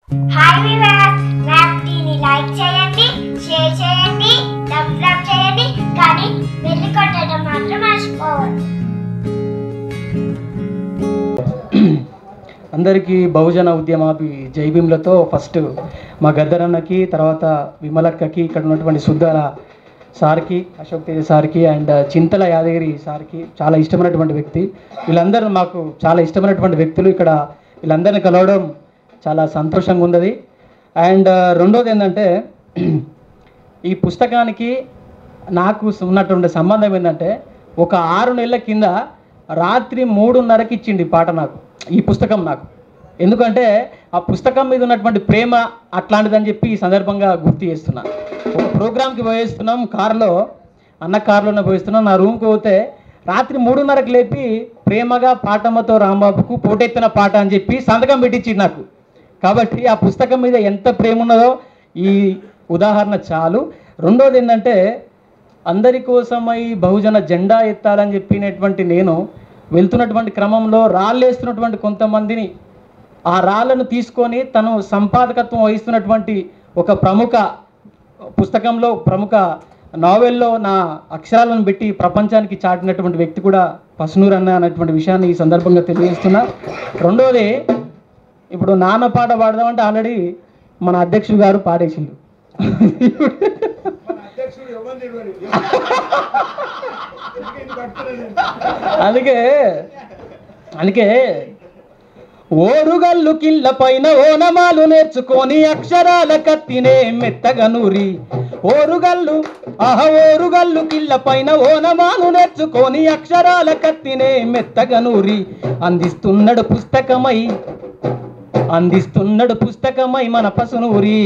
hi viewers మ్యాప్టీని like చేయండి share చేయండి థమ్స్ అప్ చేయండి కానీ వెళ్ళి కొట్టడం మాత్రం మర్చిపోవద్దు అందరికీ బహుజన ఉద్యమాభి జైభీములతో ఫస్ట్ మా గద్దరన్నకి తర్వాత విమలక్కకి ఇక్కడ ఉన్నటువంటి సుద్దాల సార్కి అశోక్ తేజ సార్కి అండ్ చింతల యాదగిరి సార్కి చాలా ఇష్టమైనటువంటి వ్యక్తి వీళ్ళందరూ మాకు చాలా ఇష్టమైనటువంటి వ్యక్తులు ఇక్కడ వీళ్ళందరిని కలవడం చాలా సంతోషంగా ఉన్నది అండ్ రెండోది ఏంటంటే ఈ పుస్తకానికి నాకు ఉన్నటువంటి సంబంధం ఏంటంటే ఒక ఆరు నెలల కింద రాత్రి మూడున్నరకి ఇచ్చింది ఈ పాట నాకు ఈ పుస్తకం నాకు ఎందుకంటే ఆ పుస్తకం మీద ఉన్నటువంటి ప్రేమ అట్లాంటిదని చెప్పి ఈ సందర్భంగా గుర్తు చేస్తున్నా ఒక ప్రోగ్రామ్కి పోయేస్తున్నాం కారులో అన్న కారులోనే పోయిస్తున్నాం నా రూమ్కి పోతే రాత్రి మూడున్నరకు లేపి ప్రేమగా పాటమ్మతో రాంబాబుకు పోటెత్తిన పాట అని చెప్పి సంతకం పెట్టించింది నాకు కాబట్టి ఆ పుస్తకం మీద ఎంత ప్రేమ ఉన్నదో ఈ ఉదాహరణ చాలు రెండోది ఏంటంటే అందరి కోసమై బహుజన జెండా ఎత్తాలని చెప్పినటువంటి నేను వెళ్తున్నటువంటి క్రమంలో రాళ్ళేస్తున్నటువంటి కొంతమందిని ఆ రాళ్ళను తీసుకొని తను సంపాదకత్వం వహిస్తున్నటువంటి ఒక ప్రముఖ పుస్తకంలో ప్రముఖ నావెల్లో నా అక్షరాలను పెట్టి ప్రపంచానికి చాటినటువంటి వ్యక్తి కూడా పసునూరు అన్న అనేటువంటి విషయాన్ని ఈ సందర్భంగా తెలియజేస్తున్నా రెండోది ఇప్పుడు నాన్న పాట పాడదామంటే ఆల్రెడీ మన అధ్యక్షుడు గారు పాడేసిండు అందుకే అందుకే ఓరుగల్లు కిళ్ళ పైన ఓనమాలు నేర్చుకొని అక్షరాల కత్తినే మెత్తగా నూరి ఓరుగల్లు ఆహ ఓరుగల్లు కిళ్ళ పైన ఓనమాలు నేర్చుకొని అక్షరాల కత్తినే మెత్తగా నూరి అందిస్తున్నాడు పుస్తకమై అందిస్తున్నాడు పుస్తకమై మన పసునూరి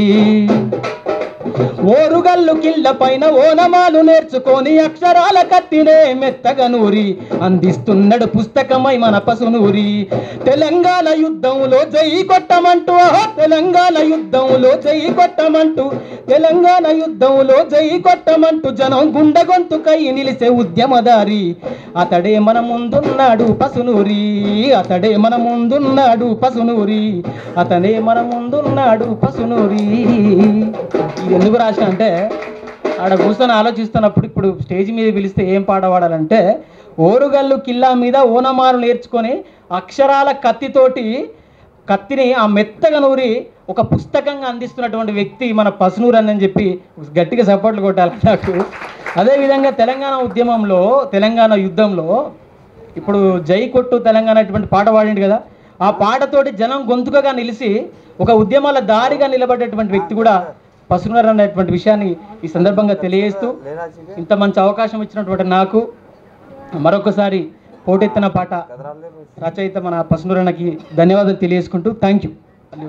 ఓరుగల్లు కిళ్ళ పైన ఓనమాలు నేర్చుకొని అక్షరాల కత్తినే మెత్తగా నూరి అందిస్తున్నాడు పుస్తకమై మన పసునూరి తెలంగాణ యుద్ధంలో జై కొట్టమంటూ ఆహా, తెలంగాణ యుద్ధంలో జై కొట్టమంటూ తెలంగాణ యుద్ధంలో జై కొట్టమంటూ జనం గుండె గొంతుకై నిలిసే ఉద్యమదారి అతడే మన ముందున్నాడు పసునూరి అతడే మన ముందున్నాడు పసునూరి అతనే మన ముందున్నాడు పసునూరి ఇది ఎందుకు రాసిన అంటే ఆడ కూర్చొని ఆలోచిస్తున్నప్పుడు ఇప్పుడు స్టేజ్ మీద పిలిస్తే ఏం పాట పాడాలంటే ఓరుగల్లు కిల్లా మీద ఓనమారు నేర్చుకొని అక్షరాల కత్తితోటి కత్తిని ఆ మెత్తగా నూరి ఒక పుస్తకంగా అందిస్తున్నటువంటి వ్యక్తి మన పసునూరు అని చెప్పి గట్టిగా సపోర్ట్లు కొట్టాలి నాకు అదేవిధంగా తెలంగాణ ఉద్యమంలో తెలంగాణ యుద్ధంలో ఇప్పుడు జై కొట్టు తెలంగాణ అటువంటి పాట పాడిండు కదా ఆ పాటతోటి జనం గొంతుకగా నిలిచి ఒక ఉద్యమాల దారిగా నిలబడేటువంటి వ్యక్తి కూడా పసునర్ అనేటువంటి విషయాన్ని ఈ సందర్భంగా తెలియజేస్తూ ఇంత మంచి అవకాశం ఇచ్చినటువంటి నాకు మరొకసారి పోటెత్తిన పాట రచయిత మన పసునూరన్నకి ధన్యవాదాలు తెలియజేసుకుంటూ థ్యాంక్ యూ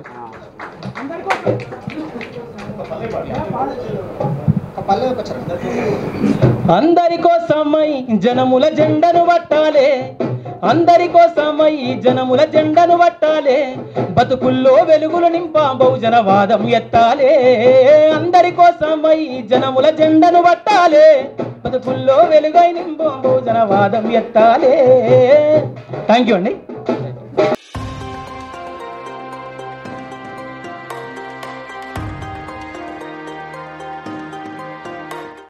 అందరి కోసమై జనముల జెండను పట్టాలే అందరి కోసమై జనముల జెండను పట్టాలే బతుకుల్లో వెలుగులు నింప బహుజన వాదం ఎత్తాలే అందరి కోసమై జనముల జెండను పట్టాలే బతుకుల్లో వెలుగై నింప బహుజన వాదం ఎత్తాలే థ్యాంక్ యూ అండి